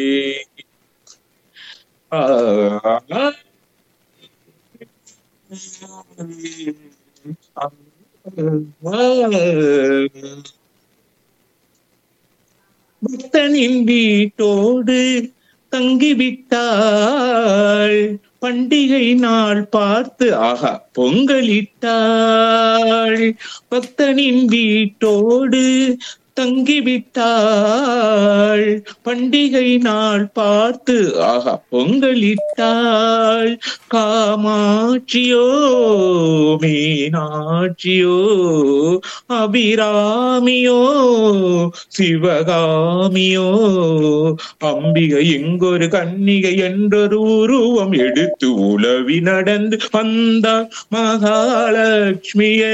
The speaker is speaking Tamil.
பக்தனின் வீட்டோடு தங்கிவிட்டாள் பண்டிகை நாள் பார்த்து ஆஹா பொங்கலிட்டாள் பக்தனின் வீட்டோடு தங்கிவிட்டாள் பண்டிகை நாள் பார்த்து ஆஹா பொங்கலிட்டாள் காமாட்சியோ மீனாட்சியோ அபிராமியோ சிவகாமியோ அம்பிகை எங்கொரு கன்னிகை என்றொரு உருவம் எடுத்து உலவி நடந்து வந்தாள் மகாலட்சுமியை